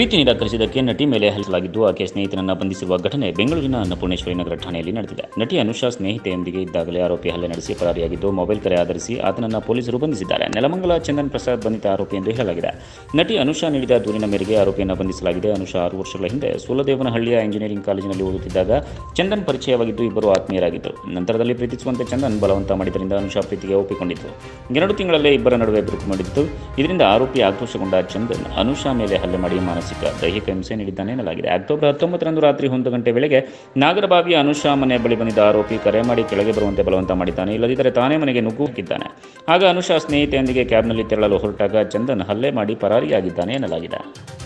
ಪ್ರೀತಿ ನಿರಾಕರಿಸಿದ್ದಕ್ಕೆ ನಟಿ ಮೇಲೆ ಹರಿಸಲಾಗಿದ್ದು ಆಕೆಯ ಸ್ನೇಹಿತನನ್ನ ಬಂಧಿಸಿರುವ ಘಟನೆ ಬೆಂಗಳೂರಿನ ಅನ್ನಪೂರ್ಣೇಶ್ವರಿ ನಗರ ಠಾಣೆಯಲ್ಲಿ ನಡೆದಿದೆ ನಟಿ ಅನುಷಾ ಸ್ನೇಹಿತೆಯೊಂದಿಗೆ ಇದ್ದಾಗಲೇ ಆರೋಪಿ ಹಲ್ಲೆ ನಡೆಸಿ ಪರಾರಿಯಾಗಿದ್ದು ಮೊಬೈಲ್ ಕರೆ ಆಧರಿಸಿ ಆತನನ್ನ ಪೊಲೀಸರು ಬಂಧಿಸಿದ್ದಾರೆ ನೆಲಮಂಗಲ ಚಂದನ್ ಪ್ರಸಾದ್ ಬಂಧಿತ ಆರೋಪಿ ಎಂದು ಹೇಳಲಾಗಿದೆ ನಟಿ ಅನುಷಾ ನೀಡಿದ ದೂರಿನ ಮೇರೆಗೆ ಆರೋಪಿಯನ್ನು ಬಂಧಿಸಲಾಗಿದೆ ಅನುಷಾ ಆರು ವರ್ಷಗಳ ಹಿಂದೆ ಸೂಲದೇವನಹಳ್ಳಿಯ ಇಂಜಿನಿಯರಿಂಗ್ ಕಾಲೇಜಿನಲ್ಲಿ ಓದುತ್ತಿದ್ದಾಗ ಚಂದನ್ ಪರಿಚಯವಾಗಿದ್ದು ಇಬ್ಬರು ಆತ್ಮೀಯರಾಗಿದ್ದರು ನಂತರದಲ್ಲಿ ಪ್ರೀತಿಸುವಂತೆ ಚಂದನ್ ಬಲವಂತ ಮಾಡಿದ್ದರಿಂದ ಅನುಷಾ ಪ್ರೀತಿಗೆ ಒಪ್ಪಿಕೊಂಡಿತ್ತು ಎರಡು ತಿಂಗಳಲ್ಲೇ ಇಬ್ಬರ ನಡುವೆ ಬಿರುಕು ಮಾಡಿತ್ತು ಇದರಿಂದ ಆರೋಪಿ ಆಕ್ರೋಶಗೊಂಡ ಚಂದನ್ ಅನುಷಾ ಮೇಲೆ ಹಲ್ಲೆ ಮಾಡಿ ಮಾನಸಿಕ ದೈಹಿಕ ಹಿಂಸೆ ನೀಡಿದ್ದಾನೆ ಎನ್ನಲಾಗಿದೆ ಅಕ್ಟೋಬರ್ ಹತ್ತೊಂಬತ್ತರಂದು ರಾತ್ರಿ ಒಂದು ಗಂಟೆ ವೇಳೆಗೆ ನಾಗರಬಾವಿಯ ಅನುಷಾ ಮನೆ ಬಳಿ ಬಂದಿದ್ದ ಆರೋಪಿ ಕರೆ ಮಾಡಿ ಕೆಳಗೆ ಬರುವಂತೆ ಬಲವಂತ ಮಾಡಿದ್ದಾನೆ ಇಲ್ಲದಿದ್ದರೆ ತಾನೇ ಮನೆಗೆ ನುಗ್ಗು ಹಾಕಿದ್ದಾನೆ ಆಗ ಅನುಷಾ ಸ್ನೇಹಿತೆಯೊಂದಿಗೆ ಕ್ಯಾಬ್ನಲ್ಲಿ ತೆರಳಲು ಹೊರಟಾಗ ಚಂದನ್ ಹಲ್ಲೆ ಮಾಡಿ ಪರಾರಿಯಾಗಿದ್ದಾನೆ ಎನ್ನಲಾಗಿದೆ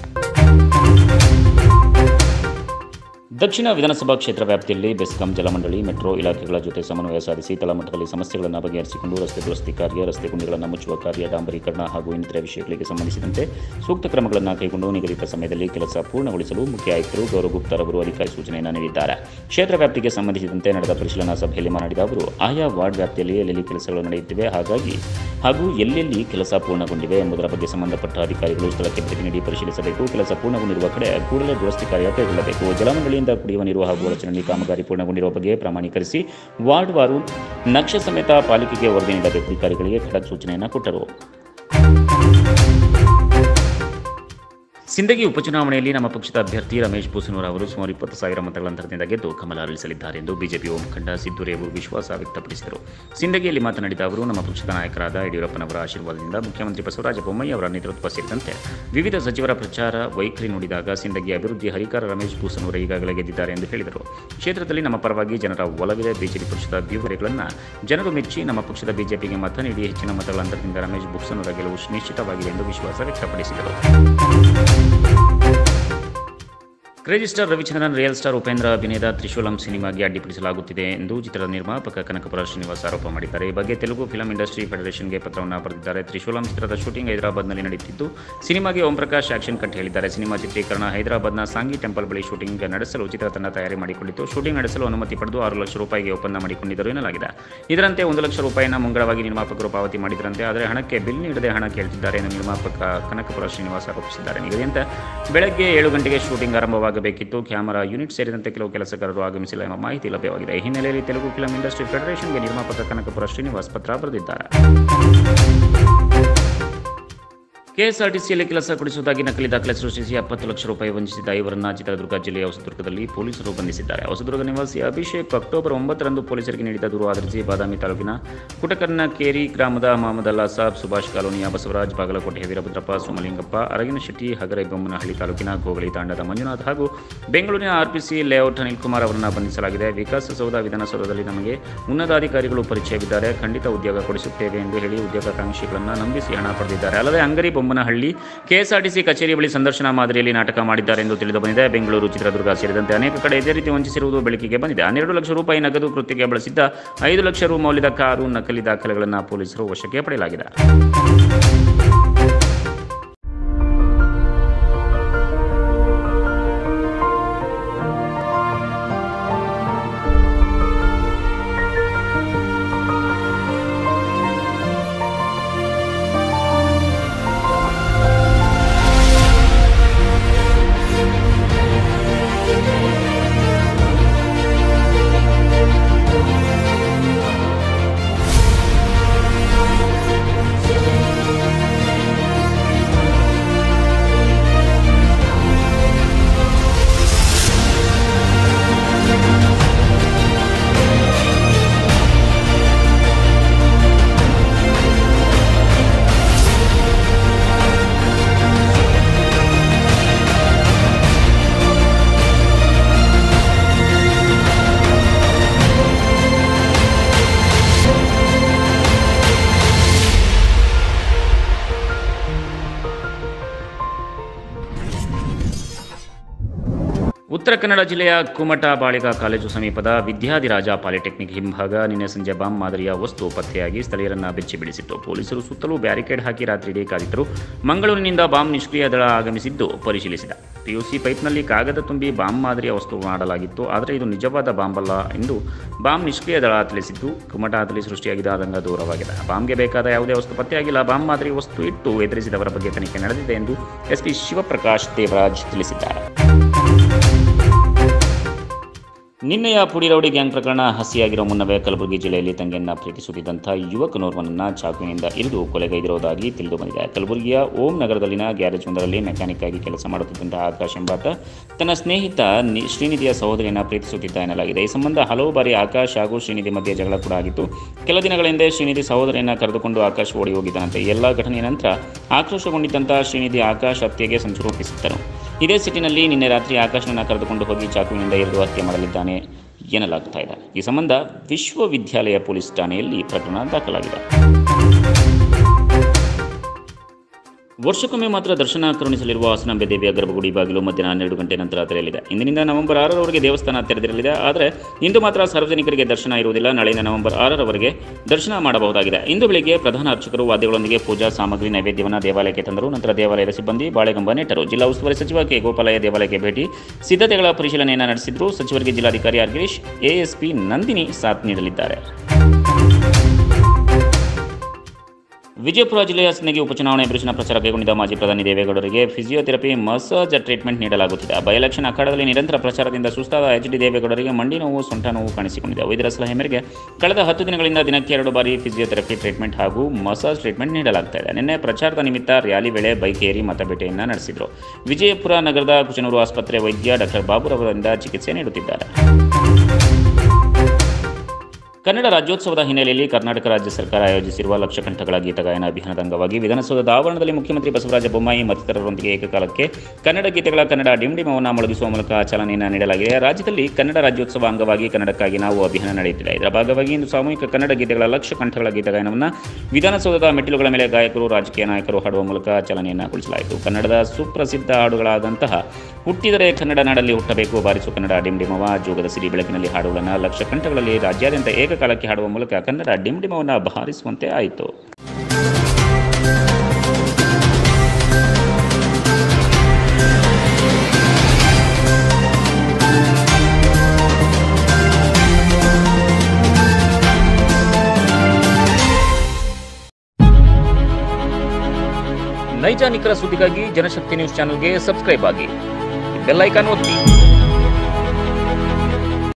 ದಕ್ಷಿಣ ವಿಧಾನಸಭಾ ಕ್ಷೇತ್ರ ವ್ಯಾಪ್ತಿಯಲ್ಲಿ ಬೆಸ್ಕಾಂ ಜಲಮಂಡಳಿ ಮೆಟ್ರೋ ಇಲಾಖೆಗಳ ಜೊತೆ ಸಮನ್ವಯ ಸಾಧಿಸಿ ತಳಮಟ್ಟದಲ್ಲಿ ಸಮಸ್ಯೆಗಳನ್ನು ಬಗೆಹರಿಸಿಕೊಂಡು ರಸ್ತೆ ದುರಸ್ತಿ ಕಾರ್ಯ ರಸ್ತೆ ಗುಂಡಿಗಳನ್ನು ಮುಚ್ಚುವ ಕಾರ್ಯ ಡಾಂಬರೀಕರಣ ಹಾಗೂ ಇನ್ನಿತರೆ ವಿಷಯಗಳಿಗೆ ಸಂಬಂಧಿಸಿದಂತೆ ಸೂಕ್ತ ಕ್ರಮಗಳನ್ನು ಕೈಗೊಂಡು ನಿಗದಿತ ಸಮಯದಲ್ಲಿ ಕೆಲಸ ಪೂರ್ಣಗೊಳಿಸಲು ಮುಖ್ಯ ಆಯುಕ್ತರು ಗೌರವ್ ಗುಪ್ತರವರು ಅಧಿಕಾರಿ ಸೂಚನೆಯನ್ನು ನೀಡಿದ್ದಾರೆ ಕ್ಷೇತ್ರ ವ್ಯಾಪ್ತಿಗೆ ಸಂಬಂಧಿಸಿದಂತೆ ನಡೆದ ಪರಿಶೀಲನಾ ಸಭೆಯಲ್ಲಿ ಮಾತನಾಡಿದ ಅವರು ಆಯಾ ವಾರ್ಡ್ ವ್ಯಾಪ್ತಿಯಲ್ಲಿ ಎಲ್ಲೆಲ್ಲಿ ಕೆಲಸಗಳು ನಡೆಯುತ್ತಿವೆ ಹಾಗಾಗಿ ಹಾಗೂ ಎಲ್ಲೆಲ್ಲಿ ಕೆಲಸ ಪೂರ್ಣಗೊಂಡಿವೆ ಎಂಬುದರ ಬಗ್ಗೆ ಸಂಬಂಧಪಟ್ಟ ಅಧಿಕಾರಿಗಳು ಸ್ಥಳಕ್ಕೆ ಭೇಟಿ ನೀಡಿ ಪರಿಶೀಲಿಸಬೇಕು ಕೆಲಸ ಪೂರ್ಣಗೊಂಡಿರುವ ಕಡೆ ಕೂಡಲೇ ದುರಸ್ತಿ ಕಾರ್ಯ ಕೈಗೊಳ್ಳಬೇಕು ಜಲಮಂಡಳಿಯಿಂದ ಕುಡಿಯುವ ನೀರು ಹಾಗೂ ಒಳಚರಂಡಿ ಕಾಮಗಾರಿ ಪೂರ್ಣಗೊಂಡಿರುವ ಬಗ್ಗೆ ಪ್ರಮಾಣೀಕರಿಸಿ ವಾರ್ಡ್ ವಾರು ನಕ್ಷೆ ಸಮೇತ ಪಾಲಿಕೆಗೆ ವರದಿ ನೀಡಬೇಕು ಅಧಿಕಾರಿಗಳಿಗೆ ಖಡಕ್ ಸೂಚನೆಯನ್ನು ಕೊಟ್ಟರು ಸಿಂದಗಿ ಉಪಚುನಾವಣೆಯಲ್ಲಿ ನಮ್ಮ ಪಕ್ಷದ ಅಭ್ಯರ್ಥಿ ರಮೇಶ್ ಬೂಸನೂರ್ ಅವರು ಸುಮಾರು ಇಪ್ಪತ್ತು ಸಾವಿರ ಮತಗಳ ಅಂತರದಿಂದ ಗೆದ್ದು ಕಮಲ ಅರಳಿಸಲಿದ್ದಾರೆ ಎಂದು ಬಿಜೆಪಿ ಮುಖಂಡ ಸಿದ್ದು ರೇವೂರು ವಿಶ್ವಾಸ ವ್ಯಕ್ತಪಡಿಸಿದರು ಸಿಂದಗಿಯಲ್ಲಿ ಮಾತನಾಡಿದ ಅವರು ನಮ್ಮ ಪಕ್ಷದ ನಾಯಕರಾದ ಯಡಿಯೂರಪ್ಪನವರ ಆಶೀರ್ವಾದದಿಂದ ಮುಖ್ಯಮಂತ್ರಿ ಬಸವರಾಜ ಬೊಮ್ಮಾಯಿ ಅವರ ನೇತೃತ್ವ ಸೇರಿದಂತೆ ವಿವಿಧ ಸಚಿವರ ಪ್ರಚಾರ ವೈಖರಿ ನೋಡಿದಾಗ ಸಿಂದಗಿ ಅಭಿವೃದ್ಧಿ ಹರಿಕಾರ ರಮೇಶ್ ಬೂಸನೂರ ಈಗಾಗಲೇ ಗೆದ್ದಿದ್ದಾರೆ ಎಂದು ಹೇಳಿದರು ಕ್ಷೇತ್ರದಲ್ಲಿ ನಮ್ಮ ಪರವಾಗಿ ಜನರ ಒಲವಿದೆ ಬಿಜೆಪಿ ಪಕ್ಷದ ಅಭ್ಯರ್ಥಿಗಳನ್ನು ಜನರು ಮೆಚ್ಚಿ ನಮ್ಮ ಪಕ್ಷದ ಬಿಜೆಪಿಗೆ ಮತ ನೀಡಿ ಹೆಚ್ಚಿನ ಮತಗಳ ಅಂತರದಿಂದ ರಮೇಶ್ ಬೂಸನೂರ ಗೆಲುವು ನಿಶ್ಚಿತವಾಗಿದೆ ಎಂದು ವಿಶ್ವಾಸ ವ್ಯಕ್ತಪಡಿಸಿದರು crazy star Ravichandran real star Upendra ಅಭಿನಯದ ತ್ರಿಶೂಲಂ ಸಿನಿಮಾಗೆ ಅಡ್ಡಿಪಡಿಸಲಾಗುತ್ತಿದೆ ಎಂದು ಚಿತ್ರದ ನಿರ್ಮಾಪಕ ಕನಕಪುರ ಶ್ರೀನಿವಾಸ್ ಆರೋಪ ಮಾಡಿದ್ದಾರೆ ಈ ಬಗ್ಗೆ ತೆಲುಗು ಫಿಲಂ ಇಂಡಸ್ಟ್ರಿ ಫೆಡರೇಷನ್ಗೆ ಪತ್ರವನ್ನು ಬರೆದಿದ್ದಾರೆ ತ್ರಿಶೂಲಂ ಚಿತ್ರದ ಶೂಟಿಂಗ್ ಹೈದರಾಬಾದ್ನಲ್ಲಿ ನಡೆಯುತ್ತಿದ್ದು ಸಿನಿಮಾಗೆ ಓಂ ಪ್ರಕಾಶ್ ಆಕ್ಷನ್ ಕಟ್ ಹೇಳಿದ್ದಾರೆ ಸಿನಿಮಾ ಚಿತ್ರೀಕರಣ ಹೈದರಾಬಾದ್ನ ಸಾಂಗಿ ಟೆಂಪಲ್ ಬಳಿ ಶೂಟಿಂಗ್ ನಡೆಸಲು ಚಿತ್ರತಂಡ ತಯಾರಿ ಮಾಡಿಕೊಂಡಿತ್ತು ಶೂಟಿಂಗ್ ನಡೆಸಲು ಅನುಮತಿ ಪಡೆದು ಆರು ಲಕ್ಷ ರೂಪಾಯಿಗೆ ಒಪ್ಪಂದ ಮಾಡಿಕೊಂಡಿದ್ದರು ಎನ್ನಲಾಗಿದೆ ಇದರಂತೆ ಒಂದು ಲಕ್ಷ ರೂಪಾಯಿನ ಮುಂಗಡವಾಗಿ ನಿರ್ಮಾಪಕರು ಪಾವತಿ ಮಾಡಿದ್ರಂತೆ ಆದರೆ ಹಣಕ್ಕೆ ಬಿಲ್ ನೀಡದೆ ಹಣ ಕೇಳ್ತಿದ್ದಾರೆ ಎಂದು ನಿರ್ಮಾಪಕ ಕನಕಪುರ ಶ್ರೀನಿವಾಸ್ ಆರೋಪಿಸಿದ್ದಾರೆ ನಿಗದಿಯಂತೆ ಬೆಳಗ್ಗೆ ಏಳು ಗಂಟೆಗೆ ಶೂಟಿಂಗ್ ಆರಂಭವಾಗಬೇಕಿತ್ತು ಕ್ಯಾಮರಾ ಯೂನಿಟ್ ಸೇರಿದಂತೆ ಕೆಲವು ಕೆಲಸಗಾರರು ಆಗಮಿಸಿಲ್ಲ ಎಂಬ ಮಾಹಿತಿ ಲಭ್ಯವಾಗಿದೆ ಈ ಹಿನ್ನೆಲೆಯಲ್ಲಿ ತೆಲುಗು ಫಿಲಂ ಇಂಡಸ್ಟ್ರಿ ಫೆಡರೇಷನ್ಗೆ ನಿರ್ಮಾಪಕ ಕನಕಪುರ ಶ್ರೀನಿವಾಸ್ ಪತ್ರ ಬರೆದಿದ್ದಾರೆ ಕೆಎಸ್ಆರ್ಟಿಸಿಯಲ್ಲಿ ಕೆಲಸ ಕೊಡಿಸುವುದಾಗಿ ನಕಲಿ ದಾಖಲೆ ಸೃಷ್ಟಿಸಿ ಎಪ್ಪತ್ತು ಲಕ್ಷ ರೂಪಾಯಿ ವಂಚಿಸಿದ ಐವರನ್ನ ಚಿತ್ರದುರ್ಗ ಜಿಲ್ಲೆಯ ಹೊಸದುರ್ಗದಲ್ಲಿ ಪೊಲೀಸರು ಬಂಧಿಸಿದ್ದಾರೆ ಹೊಸದುರ್ಗ ನಿವಾಸಿ ಅಭಿಷೇಕ್ ಅಕ್ಟೋಬರ್ ಒಂಬತ್ತರಂದು ಪೊಲೀಸರಿಗೆ ನೀಡಿದ ದೂರು ಆಧರಿಸಿ ಬಾದಾಮಿ ತಾಲೂಕಿನ ಕುಟಕರ್ನಕೇರಿ ಗ್ರಾಮದ ಮಹಮ್ಮದ್ ಅಲ್ಲಾ ಸಾಬ್ ಸುಭಾಷ್ ಕಾಲೋನಿಯ ಬಸವರಾಜ್ ಬಾಗಲಕೋಟೆ ವೀರಭದ್ರಪ್ಪ ಸೋಮಲಿಂಗಪ್ಪ ಅರಗಿನಶೆಟ್ಟಿ ಹಗರಬೊಮ್ಮನಹಳ್ಳಿ ತಾಲೂಕಿನ ಗೋಗಳಿ ತಾಂಡದ ಮಂಜುನಾಥ್ ಹಾಗೂ ಬೆಂಗಳೂರಿನ ಆರ್ಪಿಸಿ ಲೇಔಟ್ ಅನಿಲ್ ಕುಮಾರ್ ಅವರನ್ನು ಬಂಧಿಸಲಾಗಿದೆ ವಿಕಾಸಸೌಧ ವಿಧಾನಸೌಧದಲ್ಲಿ ನಮಗೆ ಉನ್ನತಾಧಿಕಾರಿಗಳು ಪರಿಚಯವಿದ್ದಾರೆ ಖಂಡಿತ ಉದ್ಯೋಗ ಕೊಡಿಸುತ್ತೇವೆ ಎಂದು ಹೇಳಿ ಉದ್ಯೋಗಾಕಾಂಕ್ಷಿಗಳನ್ನು ನಂಬಿಸಿ ಹಣ ಪಡೆದಿದ್ದಾರೆ ಅಲ್ಲದೆ ಅಂಗಡಿ ಬೊಮ್ಮನಹಳ್ಳಿ ಕೆಎಸ್ಆರ್ಟಿಸಿ ಕಚೇರಿ ಬಳಿ ಸಂದರ್ಶನ ಮಾದರಿಯಲ್ಲಿ ನಾಟಕ ಮಾಡಿದ್ದಾರೆ ಎಂದು ತಿಳಿದು ಬಂದಿದೆ ಬೆಂಗಳೂರು ಚಿತ್ರದುರ್ಗ ಸೇರಿದಂತೆ ಅನೇಕ ಕಡೆ ಇದೇ ರೀತಿ ವಂಚಿಸಿರುವುದು ಬೆಳಕಿಗೆ ಬಂದಿದೆ ಹನ್ನೆರಡು ಲಕ್ಷ ರೂಪಾಯಿ ನಗದು ಕೃತ್ಯಕ್ಕೆ ಬಳಸಿದ್ದ ಐದು ಲಕ್ಷ ರು ಮೌಲ್ಯದ ಕಾರು ನಕಲಿ ದಾಖಲೆಗಳನ್ನು ಪೊಲೀಸರು ವಶಕ್ಕೆ ಪಡೆಯಲಾಗಿದೆ ಉತ್ತರ ಕನ್ನಡ ಜಿಲ್ಲೆಯ ಕುಮಟ ಬಾಳಿಗ ಕಾಲೇಜು ಸಮೀಪದ ವಿದ್ಯಾಧಿರಾಜ ಪಾಲಿಟೆಕ್ನಿಕ್ ಹಿಂಭಾಗ ನಿನ್ನೆ ಸಂಜೆ ಬಾಂಬ್ ಮಾದರಿಯ ವಸ್ತು ಪತ್ತೆಯಾಗಿ ಸ್ಥಳೀಯರನ್ನ ಬೆಚ್ಚಿ ಬೀಳಿಸಿತ್ತು ಪೊಲೀಸರು ಸುತ್ತಲೂ ಬ್ಯಾರಿಕೇಡ್ ಹಾಕಿ ರಾತ್ರಿಯಿಡೀ ಕಾದಿದ್ದರು ಮಂಗಳೂರಿನಿಂದ ಬಾಂಬ್ ನಿಷ್ಕ್ರಿಯ ದಳ ಆಗಮಿಸಿದ್ದು ಪರಿಶೀಲಿಸಿದ ಪಿಯುಸಿ ಪೈಪ್ನಲ್ಲಿ ಕಾಗದ ತುಂಬಿ ಬಾಂಬ್ ಮಾದರಿಯ ವಸ್ತು ಮಾಡಲಾಗಿತ್ತು ಆದರೆ ಇದು ನಿಜವಾದ ಬಾಂಬ್ ಅಲ್ಲ ಎಂದು ಬಾಂಬ್ ನಿಷ್ಕ್ರಿಯ ದಳ ತಿಳಿಸಿದ್ದು ಕುಮಟಾದಲ್ಲಿ ಸೃಷ್ಟಿಯಾಗಿದ್ದ ಆತಂಕ ದೂರವಾಗಿದೆ ಬಾಂಬ್ಗೆ ಬೇಕಾದ ಯಾವುದೇ ವಸ್ತು ಪತ್ತೆಯಾಗಿಲ್ಲ ಬಾಂಬ್ ಮಾದರಿ ವಸ್ತು ಇಟ್ಟು ಎದುರಿಸಿದವರ ಬಗ್ಗೆ ತನಿಖೆ ನಡೆದಿದೆ ಎಂದು ಎಸ್ಪಿ ಶಿವಪ್ರಕಾಶ್ ದೇವರಾಜ್ ತಿಳಿಸಿದ್ದಾರೆ ನಿನ್ನೆಯ ಪುಡಿ ರೌಡಿ ಗ್ಯಾಂಗ್ ಪ್ರಕರಣ ಹಸಿಯಾಗಿರೋ ಮುನ್ನವೇ ಕಲಬುರಗಿ ಜಿಲ್ಲೆಯಲ್ಲಿ ತಂಗಿಯನ್ನ ಪ್ರೀತಿಸುತ್ತಿದ್ದಂಥ ಯುವಕನೋರ್ವನನ್ನ ಚಾಕುವಿನಿಂದ ಇರಿದು ಕೊಲೆಗೈದಿರುವುದಾಗಿ ತಿಳಿದು ಬಂದಿದೆ ಕಲಬುರಗಿಯ ಓಂ ನಗರದಲ್ಲಿನ ಗ್ಯಾರೇಜ್ ಒಂದರಲ್ಲಿ ಮೆಕ್ಯಾನಿಕ್ ಆಗಿ ಕೆಲಸ ಮಾಡುತ್ತಿದ್ದಂತಹ ಆಕಾಶ್ ಎಂಬಾತ ತನ್ನ ಸ್ನೇಹಿತ ನಿ- ಶ್ರೀನಿಧಿಯ ಸಹೋದರಿಯನ್ನ ಪ್ರೀತಿಸುತ್ತಿದ್ದ ಎನ್ನಲಾಗಿದೆ ಈ ಸಂಬಂಧ ಹಲವು ಬಾರಿ ಆಕಾಶ್ ಹಾಗೂ ಶ್ರೀನಿಧಿ ಮಧ್ಯೆ ಜಗಳ ಕೂಡ ಆಗಿತ್ತು ಕೆಲ ದಿನಗಳ ಹಿಂದೆ ಶ್ರೀನಿಧಿ ಸಹೋದರಿಯನ್ನ ಕರೆದುಕೊಂಡು ಆಕಾಶ್ ಓಡಿ ಹೋಗಿದ್ದನಂತೆ ಈ ಎಲ್ಲ ಘಟನೆಯ ನಂತರ ಆಕ್ರೋಶಗೊಂಡಿದ್ದಂಥ ಶ್ರೀನಿಧಿ ಆಕಾಶ್ ಹತ್ಯೆಗೆ ಸಂಚು ರೂಪಿಸಿದ್ದನು ಇದೇ ಸಿಟಿನಲ್ಲಿ ನಿನ್ನೆ ರಾತ್ರಿ ಆಕಾಶ್ನನ್ನ ಕರೆದುಕೊಂಡು ಹೋಗಿ ಚಾಕುವಿನಿಂದ ಇರಿದು ಹತ್ಯೆ ಮಾಡಲಿದ್ದಾನೆ ಎನ್ನಲಾಗ್ತಾ ಇದೆ ಈ ಸಂಬಂಧ ವಿಶ್ವವಿದ್ಯಾಲಯ ಪೊಲೀಸ್ ಠಾಣೆಯಲ್ಲಿ ಪ್ರಕರಣ ದಾಖಲಾಗಿದೆ ವರ್ಷಕ್ಕೊಮ್ಮೆ ಮಾತ್ರ ದರ್ಶನ ಕರುಣಿಸಲಿರುವ ಹಾಸನಾಂಬೆ ದೇವಿಯ ಗರ್ಭಗುಡಿ ಬಾಗಿಲು ಮಧ್ಯಾಹ್ನ ಹನ್ನೆರಡು ಗಂಟೆ ನಂತರ ತೆರೆಯಲಿದೆ ಇಂದಿನಿಂದ ನವೆಂಬರ್ ಆರರವರೆಗೆ ದೇವಸ್ಥಾನ ತೆರೆದಿರಲಿದೆ ಆದರೆ ಇಂದು ಮಾತ್ರ ಸಾರ್ವಜನಿಕರಿಗೆ ದರ್ಶನ ಇರುವುದಿಲ್ಲ ನಾಳೆಯಿಂದ ನವೆಂಬರ್ ಆರರವರೆಗೆ ದರ್ಶನ ಮಾಡಬಹುದಾಗಿದೆ ಇಂದು ಬೆಳಿಗ್ಗೆ ಪ್ರಧಾನ ಅರ್ಚಕರು ವಾದ್ಯಗಳೊಂದಿಗೆ ಪೂಜಾ ಸಾಮಗ್ರಿ ನೈವೇದ್ಯವನ್ನು ದೇವಾಲಯಕ್ಕೆ ತಂದರು ನಂತರ ದೇವಾಲಯದ ಸಿಬ್ಬಂದಿ ಬಾಳೆಗಂಬ ನೆಟ್ಟರು ಜಿಲ್ಲಾ ಉಸ್ತುವಾರಿ ಸಚಿವ ಕೆ ಗೋಪಾಲಯ್ಯ ದೇವಾಲಯಕ್ಕೆ ಭೇಟಿ ಸಿದ್ಧತೆಗಳ ಪರಿಶೀಲನೆಯನ್ನು ನಡೆಸಿದ್ರು ಸಚಿವರಿಗೆ ಜಿಲ್ಲಾಧಿಕಾರಿ ಆರ್ ಗಿರೀಶ್ ಎಎಸ್ಪಿ ನಂದಿನಿ ಸಾಥ್ ನೀಡಲಿದ್ದಾರೆ ವಿಜಯಪುರ ಜಿಲ್ಲೆಯ ಸಿಂದಗಿ ಉಪಚುನಾವಣೆ ಬಿರುಸಿನ ಪ್ರಚಾರ ಕೈಗೊಂಡಿದ್ದ ಮಾಜಿ ಪ್ರಧಾನಿ ದೇವೇಗೌಡರಿಗೆ ಫಿಸಿಯೋಥೆರಪಿ ಮಸಾಜ್ ಟ್ರೀಟ್ಮೆಂಟ್ ನೀಡಲಾಗುತ್ತಿದೆ ಬೈ ಎಲೆಕ್ಷನ್ ಅಖಾಡದಲ್ಲಿ ನಿರಂತರ ಪ್ರಚಾರದಿಂದ ಸುಸ್ತಾದ ಎಚ್ ಡಿ ದೇವೇಗೌಡರಿಗೆ ಮಂಡಿ ನೋವು ಸೊಂಟ ನೋವು ಕಾಣಿಸಿಕೊಂಡಿದೆ ವೈದ್ಯರ ಸಲಹೆ ಮೇರೆಗೆ ಕಳೆದ ಹತ್ತು ದಿನಗಳಿಂದ ದಿನಕ್ಕೆ ಎರಡು ಬಾರಿ ಫಿಸಿಯೋಥೆರಪಿ ಟ್ರೀಟ್ಮೆಂಟ್ ಹಾಗೂ ಮಸಾಜ್ ಟ್ರೀಟ್ಮೆಂಟ್ ನೀಡಲಾಗ್ತಾ ಇದೆ ನಿನ್ನೆ ಪ್ರಚಾರದ ನಿಮಿತ್ತ ರ್ಯಾಲಿ ವೇಳೆ ಬೈಕ್ ಏರಿ ಮತಬೇಟೆಯನ್ನು ನಡೆಸಿದರು ವಿಜಯಪುರ ನಗರದ ಕುಚನೂರು ಆಸ್ಪತ್ರೆ ವೈದ್ಯ ಡಾಕ್ಟರ್ ಬಾಬುರವರಿಂದ ಚಿಕಿತ್ಸೆ ನೀಡುತ್ತಿದ್ದಾರೆ ಕನ್ನಡ ರಾಜ್ಯೋತ್ಸವದ ಹಿನ್ನೆಲೆಯಲ್ಲಿ ಕರ್ನಾಟಕ ರಾಜ್ಯ ಸರ್ಕಾರ ಆಯೋಜಿಸಿರುವ ಲಕ್ಷ ಕಂಠಗಳ ಗೀತಗಾಯನ ಅಭಿಯಾನದ ಅಂಗವಾಗಿ ವಿಧಾನಸೌಧದ ಆವರಣದಲ್ಲಿ ಮುಖ್ಯಮಂತ್ರಿ ಬಸವರಾಜ ಬೊಮ್ಮಾಯಿ ಮತ್ತಿತರರೊಂದಿಗೆ ಏಕಕಾಲಕ್ಕೆ ಕನ್ನಡ ಗೀತೆಗಳ ಕನ್ನಡ ಡಿಂಡಿಮವನ್ನು ಮೊಳಗಿಸುವ ಮೂಲಕ ಚಾಲನೆಯನ್ನು ನೀಡಲಾಗಿದೆ ರಾಜ್ಯದಲ್ಲಿ ಕನ್ನಡ ರಾಜ್ಯೋತ್ಸವ ಅಂಗವಾಗಿ ಕನ್ನಡಕ್ಕಾಗಿ ನಾವು ಅಭಿಯಾನ ನಡೆಯುತ್ತಿದೆ ಇದರ ಭಾಗವಾಗಿ ಇಂದು ಸಾಮೂಹಿಕ ಕನ್ನಡ ಗೀತೆಗಳ ಲಕ್ಷ ಕಂಠಗಳ ಗೀತಗಾಯನವನ್ನು ವಿಧಾನಸೌಧದ ಮೆಟ್ಟಿಲುಗಳ ಮೇಲೆ ಗಾಯಕರು ರಾಜಕೀಯ ನಾಯಕರು ಹಾಡುವ ಮೂಲಕ ಚಾಲನೆಯನ್ನು ಗೊಳಿಸಲಾಯಿತು ಕನ್ನಡದ ಸುಪ್ರಸಿದ್ಧ ಹಾಡುಗಳಾದಂತಹ ಹುಟ್ಟಿದರೆ ಕನ್ನಡ ನಾಡಲ್ಲಿ ಹುಟ್ಟಬೇಕು ಬಾರಿಸು ಕನ್ನಡ ಡಿಂಡಿಮವ ಜೋಗದ ಸಿರಿ ಬೆಳಕಿನಲ್ಲಿ ಹಾಡುಗಳನ್ನು ಲಕ್ಷ ಕಂಠಗಳಲ್ಲಿ ರಾಜ್ಯಾದ್ಯಂತ ಏಕಕಾಲಕ್ಕೆ ಹಾಡುವ ಮೂಲಕ ಕನ್ನಡ ಡಿಂಡಿಮವನ್ನು ಬಾರಿಸುವಂತೆ ಆಯಿತು ನೈಜ ನಿಖರ ಸುದ್ದಿಗಾಗಿ ಜನಶಕ್ತಿ ನ್ಯೂಸ್ ಚಾನೆಲ್ಗೆ ಸಬ್ಸ್ಕ್ರೈಬ್ ಆಗಿ ಬೆಲ್ ಐಕಾನ್ ಒತ್ತಿ